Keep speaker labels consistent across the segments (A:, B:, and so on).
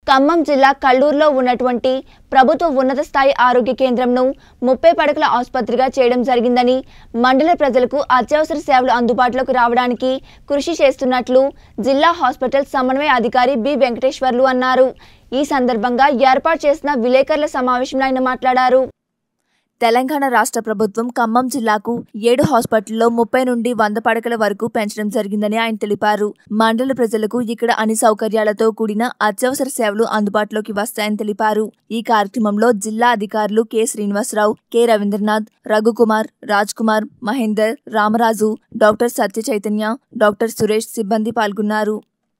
A: ఖమ్మం జిల్లా కల్లూరులో ఉన్నటువంటి ప్రభుత్వ ఉన్నత స్థాయి ఆరోగ్య కేంద్రంను ముప్పై పడకల ఆసుపత్రిగా చేయడం జరిగిందని మండల ప్రజలకు అత్యవసర సేవలు అందుబాటులోకి రావడానికి కృషి చేస్తున్నట్లు జిల్లా హాస్పిటల్ సమన్వయ అధికారి బి వెంకటేశ్వర్లు అన్నారు ఈ సందర్భంగా ఏర్పాటు చేసిన విలేకరుల సమావేశంలో ఆయన మాట్లాడారు తెలంగాణ రాష్ట్ర ప్రభుత్వం ఖమ్మం జిల్లాకు ఏడు హాస్పిటల్లో ముప్పై నుండి వంద పడకల వరకు పెంచడం జరిగిందని ఆయన తెలిపారు మండల ప్రజలకు ఇక్కడ అన్ని సౌకర్యాలతో కూడిన అత్యవసర సేవలు అందుబాటులోకి వస్తాయని తెలిపారు ఈ కార్యక్రమంలో జిల్లా అధికారులు K Srinivasa Rao K Ravindranath Raghukumar Raj Kumar Mahender Ramaraju doctor Satya Chaitanya doctor Suresh సిబ్బంది పాల్గొన్నారు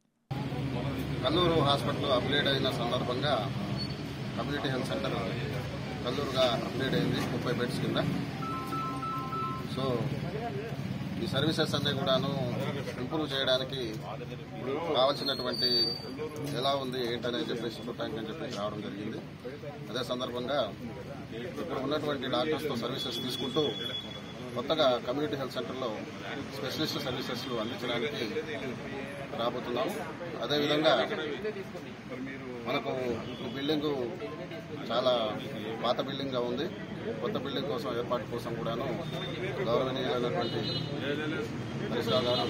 B: కల్లూరు హాస్పిటల్ అప్గ్రేడ్ అయిన సందర్భంగా కమ్యూనిటీ హెల్త్ సెంటర్ కల్లూరుగా అప్గ్రేడ్ అయింది ముప్పై బెడ్స్ కింద సో ఈ సర్వీసెస్ అన్నీ కూడాను ఇంప్రూవ్ చేయడానికి కావాల్సినటువంటి ఎలా ఉంది ఏంటనేది చెప్పేసి చూడటానికి అని చెప్పేసి రావడం జరిగింది అదే సందర్భంగా ఇక్కడ ఉన్నటువంటి డాక్టర్స్తో సర్వీసెస్ తీసుకుంటూ కొత్తగా కమ్యూనిటీ హెల్త్ సెంటర్లో స్పెషలిస్ట్ సర్వీసెస్ అందించడానికి రాబోతున్నాం అదేవిధంగా మనకు ఈ బిల్డింగ్ చాలా పాత బిల్డింగ్గా ఉంది కొత్త బిల్డింగ్ కోసం ఏర్పాటు కోసం కూడాను గౌరవనీయులైనటువంటి హరీశ్రావు గారు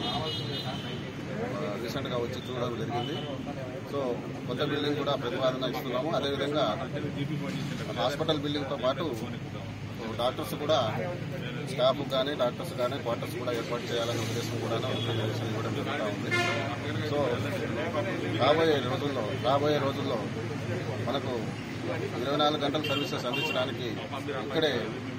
B: ఆ, రీసెంట్గా వచ్చి చూడడం జరిగింది సో కొత్త బిల్డింగ్ కూడా ప్రతిపాదన ఇస్తున్నాము అదేవిధంగా హాస్పిటల్ బిల్డింగ్తో పాటు డాక్టర్స్ కూడా స్టాఫ్ కానీ డాక్టర్స్ కానీ క్వార్టర్స్ కూడా ఏర్పాటు చేయాలనే ఉద్దేశం కూడా నిర్దేశం ఇవ్వడం జరుగుతూ ఉంది సో రాబోయే రోజుల్లో రాబోయే రోజుల్లో మనకు ఇరవై నాలుగు గంటల సర్వీసెస్ అందించడానికి ఇక్కడే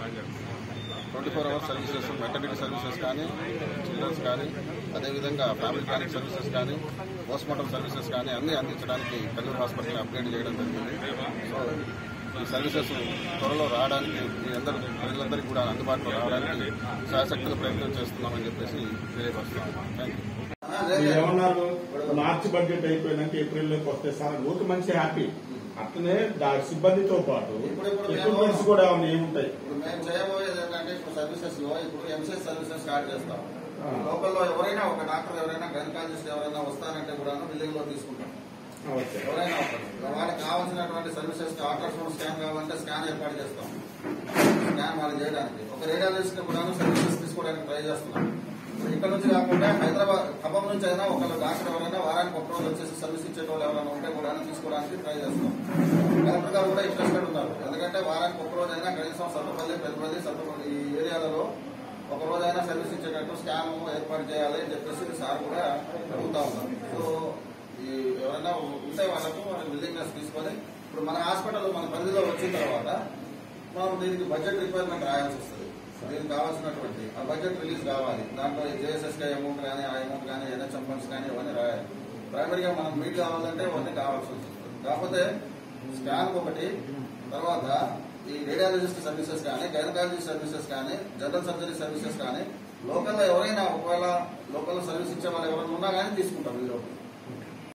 B: twenty four hours services maternity services కానీ చిల్డ్రన్స్ కానీ అదేవిధంగా ఫ్యామిలీ ప్లానింగ్ సర్వీసెస్ కానీ పోస్ట్మార్టం సర్వీసెస్ కానీ అన్నీ అందించడానికి కల్లూరు హాస్పిటల్ అప్గ్రేడ్ చేయడం జరిగింది సో ఈ సర్వీసెస్ త్వరలో రావడానికి మీ అందరూ ప్రజలందరికీ కూడా అందుబాటులో రావడానికి శాశక్తులు ప్రయత్నం చేస్తున్నామని చెప్పేసి తెలియపరుస్తున్నాను థ్యాంక్ యూ
C: మీరు ఏమన్నారు మార్చి బడ్జెట్ అయిపోయినాక ఏప్రిల్ లోకి వస్తే సార్ ఓకే మంచి హ్యాపీ అట్లనే దా- సిబ్బందితో పాటు ఎక్విప్మెంట్స్ కూడా ఉన్నాయి ఏముంటాయి
B: ఇప్పుడు మేము చేయబోయేది ఏంటంటే ఇప్పుడు సర్వీసెస్ లో ఇప్పుడు ఎంసీఎస్ సర్వీసెస్ స్టార్ట్ చేస్తాం
C: ఆ.
B: లోకల్లో ఎవరైనా ఒక డాక్టర్ ఎవరైనా గైనకాలజిస్ట్ ఎవరైనా వస్తారంటే కూడా బిల్డింగ్ లో తీసుకుంటాం
C: ఆ, ఓకే
B: ఎవరైనా వస్తారు వాళ్ళకి కావాల్సినటువంటి సర్వీసెస్ అల్ట్రాసౌండ్ స్కాన్ కావాలంటే స్కాన్ ఏర్పాటు చేస్తాం స్కాన్ వాళ్ళు చేయడానికి ఒక రేడియాలజిస్ట్ కూడా సర్వీసెస్ తీసుకోవడానికి ట్రై చేస్తున్నాం ఇప్పుడు ఇక్కడ నుంచి కాకుండా హైదరాబాద్ ఖమ్మం నుంచి అయినా ఒకళ్ళు డాక్టర్ ఎవరైనా వారానికి ఒక రోజు వచ్చేసి సర్వీస్ ఇచ్చే వాళ్ళు ఎవరైనా ఉంటే కూడా తీసుకోవడానికి ట్రై చేస్తాం కలెక్టర్ గారు కూడా ఇంట్రెస్టెడ్ ఉన్నారు ఎందుకంటే వారానికి ఒక రోజు అయినా కనీసం సత్తుపల్లి పెద్దపల్లి సత్తుపల్లి ఈ ఏరియాలలో ఒక రోజైనా సర్వీస్ ఇచ్చేటట్టు స్కామ్ ఏర్పాటు చేయాలి అని చెప్పేసి సార్ కూడా అడుగుతా ఉన్నారు సో ఈ ఎవరైనా ఉంటే వాళ్ళకు వాళ్ళ విల్లింగ్నెస్ తీసుకొని ఇప్పుడు మన హాస్పిటల్ మన పరిధిలో వచ్చిన తర్వాత మనం దీనికి బడ్జెట్ రిక్వైర్మెంట్ రాయాల్సి వస్తుంది దీనికి కావాల్సినటువంటి ఆ బడ్జెట్ రిలీజ్ కావాలి దాంట్లో జేఎస్ఎస్కే అమౌంట్ కానీ ఆ అమౌంట్ కానీ ఎన్హెచ్ఎం ఫండ్స్ కానీ ఇవన్నీ రాయాలి ప్రైమరీగా మనం మీట్ కావాలంటే ఇవన్నీ కావాల్సి వస్తుంది కాకపోతే స్కాన్ ఒకటి తర్వాత ఈ రేడియాలజిస్ట్ సర్వీసెస్ కానీ గైనకాలజీ సర్వీసెస్ కానీ జనరల్ సర్జరీ సర్వీసెస్ కానీ లోకల్లో ఎవరైనా ఒకవేళ లోకల్ సర్వీస్ ఇచ్చే వాళ్ళు ఎవరైనా ఉన్నా కానీ తీసుకుంటాం ఈ లోపల